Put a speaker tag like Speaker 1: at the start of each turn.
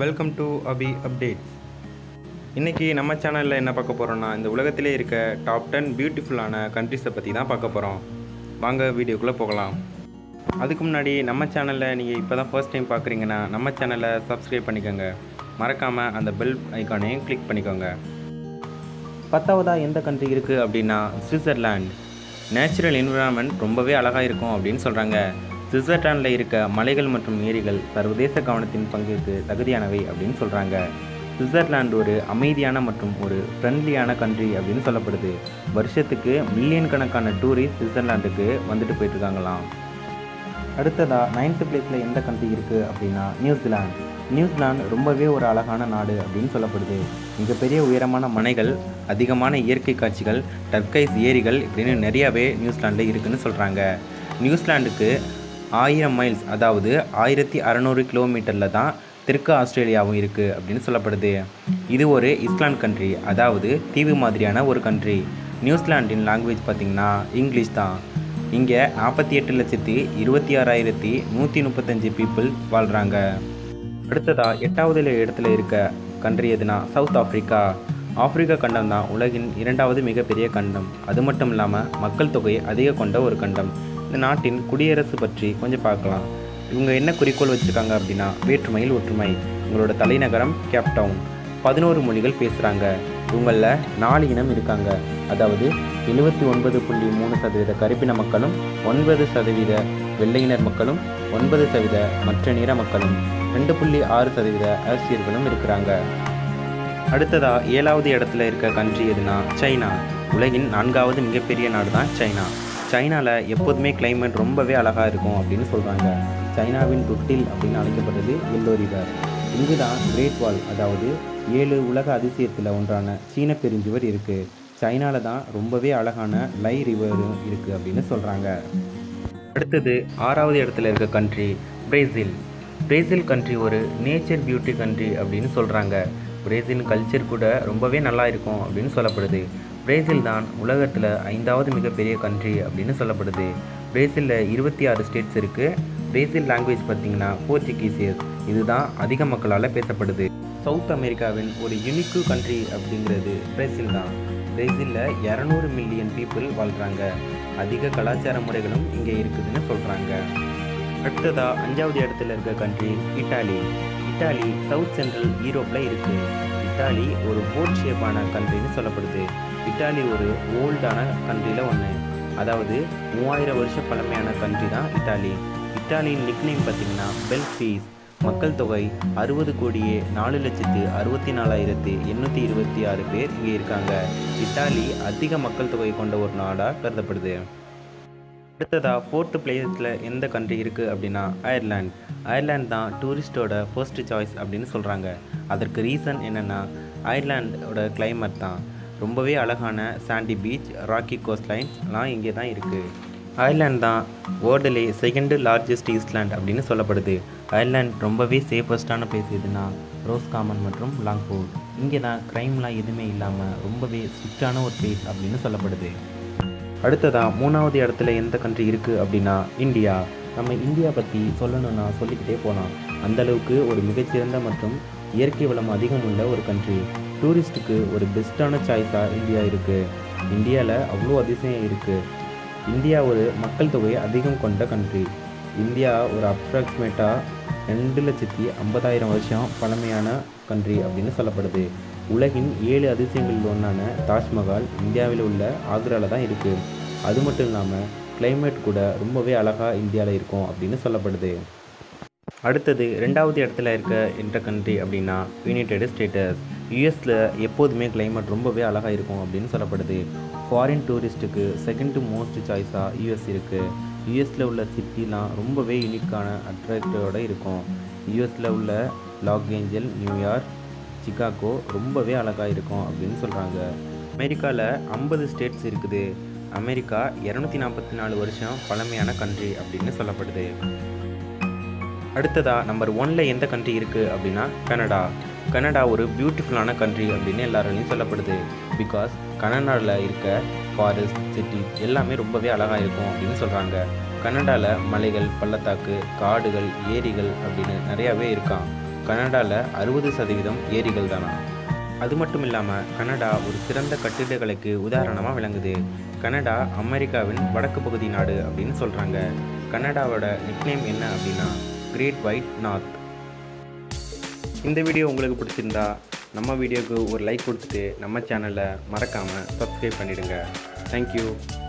Speaker 1: welcome to Abhi updates இன்றைக்கி நம்ம சேனலில் என்ன பார்க்க போகிறோம்னா இந்த உலகத்திலே இருக்க டாப் டென் பியூட்டிஃபுல்லான கண்ட்ரிஸை பற்றி தான் பார்க்க போகிறோம் வாங்க வீடியோக்குள்ளே போகலாம் அதுக்கு முன்னாடி நம்ம சேனலில் நீங்கள் இப்போ தான் ஃபர்ஸ்ட் டைம் பார்க்குறீங்கன்னா நம்ம சேனலை சப்ஸ்கிரைப் பண்ணிக்கோங்க மறக்காமல் அந்த பெல் ஐக்கானையும் கிளிக் பண்ணிக்கோங்க பத்தாவதாக எந்த கண்ட்ரி இருக்குது அப்படின்னா சுவிட்சர்லாண்ட் நேச்சுரல் என்விரான்மெண்ட் ரொம்பவே அழகாக இருக்கும் அப்படின்னு சொல்கிறாங்க சுவிட்சர்லாண்டில் இருக்க மலைகள் மற்றும் ஏரிகள் சர்வதேச கவனத்தின் பங்கிற்கு தகுதியானவை அப்படின்னு சொல்கிறாங்க சுவிட்சர்லாந்து ஒரு அமைதியான மற்றும் ஒரு ஃப்ரெண்ட்லியான கண்ட்ரி அப்படின்னு சொல்லப்படுது வருஷத்துக்கு மில்லியன் கணக்கான டூரிஸ்ட் சுவிட்சர்லாண்டுக்கு வந்துட்டு போயிட்டுருக்காங்களாம் அடுத்ததாக நைன்த்து பிளேஸில் எந்த கண்ட்ரி இருக்குது அப்படின்னா நியூசிலாந்து நியூசிலாந்து ரொம்பவே ஒரு அழகான நாடு அப்படின்னு சொல்லப்படுது மிகப்பெரிய உயரமான மனைகள் அதிகமான இயற்கை காட்சிகள் டர்கைஸ் ஏரிகள் இப்படின்னு நிறையாவே நியூசிலாண்டில் இருக்குன்னு சொல்கிறாங்க நியூசிலாண்டுக்கு ஆயிரம் மைல்ஸ் அதாவது ஆயிரத்தி அறநூறு கிலோமீட்டரில் தான் தெற்கு ஆஸ்திரேலியாவும் இருக்குது அப்படின்னு சொல்லப்படுது இது ஒரு இஸ்லாண்ட் கண்ட்ரி அதாவது தீவு மாதிரியான ஒரு கண்ட்ரி நியூசிலாண்டின் லாங்குவேஜ் பார்த்திங்கன்னா இங்கிலீஷ் தான் இங்கே நாற்பத்தி எட்டு லட்சத்தி இருபத்தி ஆறாயிரத்தி நூற்றி முப்பத்தஞ்சு பீப்புள் வாழ்கிறாங்க அடுத்ததாக எட்டாவது இடத்துல இருக்க கண்ட்ரி எதுனா சவுத் ஆஃப்ரிக்கா ஆப்பிரிக்கா கண்டம் தான் உலகின் இரண்டாவது மிகப்பெரிய கண்டம் அது மட்டும் இல்லாமல் மக்கள் தொகை அதிக கொண்ட ஒரு கண்டம் இந்த நாட்டின் குடியரசு பற்றி கொஞ்சம் பார்க்கலாம் இவங்க என்ன குறிக்கோள் வச்சுருக்காங்க அப்படின்னா வேற்றுமையில் ஒற்றுமை இவங்களோட தலைநகரம் கேப்டவுன் பதினோரு மொழிகள் பேசுகிறாங்க இவங்களில் நாலு இனம் இருக்காங்க அதாவது எழுபத்தி ஒன்பது புள்ளி மூணு சதவீத கருப்பின மக்களும் ஒன்பது சதவீத வெள்ளையினர் மக்களும் ஒன்பது சதவீத மற்ற நிற மக்களும் ரெண்டு புள்ளி ஆறு சதவீத ஆசிரியர்களும் இருக்கிறாங்க அடுத்ததாக ஏழாவது இடத்துல இருக்க கண்ட்ரி எதுனா சைனா உலகின் நான்காவது மிகப்பெரிய நாடு தான் சைனா சைனாவில் எப்போதுமே கிளைமேட் ரொம்பவே அழகாக இருக்கும் அப்படின்னு சொல்கிறாங்க சைனாவின் தொட்டில் அப்படின்னு அழைக்கப்படுறது எல்லோ ரிவர் இங்கு தான் கிரேட் வால் அதாவது ஏழு உலக அதிசயத்தில் ஒன்றான சீன பெருஞ்சுவர் இருக்குது சைனாவில் தான் ரொம்பவே அழகான லை ரிவரும் இருக்குது அப்படின்னு சொல்கிறாங்க அடுத்தது ஆறாவது இடத்துல இருக்க கண்ட்ரி பிரேசில் பிரேசில் கண்ட்ரி ஒரு நேச்சர் பியூட்டி கண்ட்ரி அப்படின்னு சொல்கிறாங்க பிரேசில் கல்ச்சர் கூட ரொம்பவே நல்லா இருக்கும் அப்படின்னு சொல்லப்படுது பிரேசில் தான் உலகத்தில் ஐந்தாவது மிகப்பெரிய கண்ட்ரி அப்படின்னு சொல்லப்படுது பிரேசிலில் இருபத்தி ஆறு ஸ்டேட்ஸ் இருக்குது பிரேசில் லாங்குவேஜ் பார்த்திங்கன்னா போர்ச்சுகீசியஸ் இதுதான் அதிக மக்களால் பேசப்படுது சவுத் அமெரிக்காவின் ஒரு யுனிக்கு கண்ட்ரி அப்படிங்கிறது பிரேசில் தான் பிரேசிலில் இரநூறு மில்லியன் பீப்புள் வாழ்கிறாங்க அதிக கலாச்சார முறைகளும் இங்கே இருக்குதுன்னு சொல்கிறாங்க அடுத்ததாக அஞ்சாவது இடத்துல இருக்க country Italy Italy south central யூரோப்பில் இருக்குது இட்டாலி ஒரு போட் ஷேப்பான கண்ட்ரின்னு சொல்லப்படுது இட்டாலி ஒரு ஓல்டான கண்ட்ரியில் ஒன்று அதாவது மூவாயிரம் வருஷம் பழமையான கண்ட்ரி தான் இட்டாலி இட்டாலியின் நிக்நேம் பார்த்திங்கன்னா பெல்ஃபீஸ் மக்கள் தொகை அறுபது கோடியே நாலு லட்சத்து அறுபத்தி நாலாயிரத்து எண்ணூற்றி இருபத்தி ஆறு பேர் இங்கே இருக்காங்க இட்டாலி அதிக மக்கள் தொகை கொண்ட ஒரு நாடாக கருதப்படுது அடுத்ததாக ஃபோர்த்து பிளேஸில் எந்த கண்ட்ரி இருக்குது அப்படின்னா அயர்லாண்ட் அயர்லாண்ட் தான் டூரிஸ்டோட ஃபர்ஸ்ட் சாய்ஸ் அப்படின்னு சொல்கிறாங்க அதற்கு ரீசன் என்னென்னா அயர்லாண்டோட கிளைமேட் தான் ரொம்பவே அழகான சாண்டி பீச் ராக்கி கோஸ்ட்லைன்ஸ்லாம் இங்கே தான் இருக்குது அயர்லாண்ட் தான் வேர்ல்டுலே செகண்டு லார்ஜஸ்ட் ஈஸ்ட்லேண்ட் அப்படின்னு சொல்லப்படுது அயர்லாண்ட் ரொம்பவே சேஃபஸ்டான பிளேஸ் எதுனா ரோஸ் காமன் மற்றும் லாங்பூர் இங்கே தான் க்ரைம்லாம் எதுவுமே இல்லாமல் ரொம்பவே ஸ்ட்ரிக்டான ஒரு பிளேஸ் அப்படின்னு சொல்லப்படுது அடுத்ததாக மூணாவது இடத்துல எந்த கண்ட்ரி இருக்குது அப்படின்னா இந்தியா நம்ம இந்தியா பற்றி சொல்லணும்னா சொல்லிக்கிட்டே போகலாம் அந்தளவுக்கு ஒரு மிகச்சிறந்த மற்றும் இயற்கை வளம் அதிகம் உள்ள ஒரு கண்ட்ரி டூரிஸ்ட்டுக்கு ஒரு பெஸ்ட்டான சாய்ஸாக இந்தியா இருக்குது இந்தியாவில் அவ்வளோ அதிசயம் இருக்குது இந்தியா ஒரு மக்கள் தொகை அதிகம் கொண்ட கண்ட்ரி இந்தியா ஒரு அப்ராக்சிமேட்டாக ரெண்டு லட்சத்தி ஐம்பதாயிரம் வருஷம் பழமையான கண்ட்ரி அப்படின்னு சொல்லப்படுது உலகின் ஏழு அதிசயங்களில் ஒன்றான தாஜ்மஹால் இந்தியாவில் உள்ள ஆக்ராவில் தான் இருக்குது அது மட்டும் இல்லாமல் கிளைமேட் கூட ரொம்பவே அழகாக இந்தியாவில் இருக்கும் அப்படின்னு சொல்லப்படுது அடுத்தது ரெண்டாவது இடத்துல இருக்க என்ற கண்ட்ரி அப்படின்னா யுனைடெட் ஸ்டேட்டஸ் யூஎஸில் எப்போதுமே கிளைமேட் ரொம்பவே அழகாக இருக்கும் அப்படின்னு சொல்லப்படுது ஃபாரின் டூரிஸ்ட்டுக்கு செகண்ட் மோஸ்ட் சாய்ஸாக யூஎஸ் இருக்குது யூஎஸில் உள்ள சிட்டிலாம் ரொம்பவே யூனிக்கான அட்ராக்டோடு இருக்கும் யூஎஸில் உள்ள லாக் ஏஞ்சல் நியூயார்க் சிகாகோ ரொம்பவே அழகாக இருக்கும் அப்படின்னு சொல்கிறாங்க அமெரிக்காவில் ஐம்பது ஸ்டேட்ஸ் இருக்குது அமெரிக்கா இரநூத்தி நாற்பத்தி நாலு வருஷம் பழமையான கண்ட்ரி அப்படின்னு சொல்லப்படுது அடுத்ததாக நம்பர் ஒனில் எந்த கண்ட்ரி இருக்குது அப்படின்னா கனடா கனடா ஒரு பியூட்டிஃபுல்லான கண்ட்ரி அப்படின்னு எல்லாராலையும் சொல்லப்படுது பிகாஸ் கனடாவில் இருக்க ஃபாரஸ்ட் சிட்டி எல்லாமே ரொம்பவே அழகாக இருக்கும் அப்படின்னு சொல்கிறாங்க கனடாவில் மலைகள் பள்ளத்தாக்கு காடுகள் ஏரிகள் அப்படின்னு நிறையாவே இருக்கான் கனடாவில் அறுபது சதவீதம் ஏரிகள் தானா அது மட்டும் இல்லாமல் கனடா ஒரு சிறந்த கட்டிடக்கலைக்கு உதாரணமாக விளங்குது கனடா அமெரிக்காவின் வடக்கு பகுதி நாடு அப்படின்னு சொல்கிறாங்க கனடாவோட நிக்நேம் என்ன அப்படின்னா கிரேட் ஒயிட் நார்த் இந்த வீடியோ உங்களுக்கு பிடிச்சிருந்தா நம்ம வீடியோவுக்கு ஒரு லைக் கொடுத்துட்டு நம்ம சேனலை மறக்காமல் சப்ஸ்கிரைப் பண்ணிடுங்க தேங்க்யூ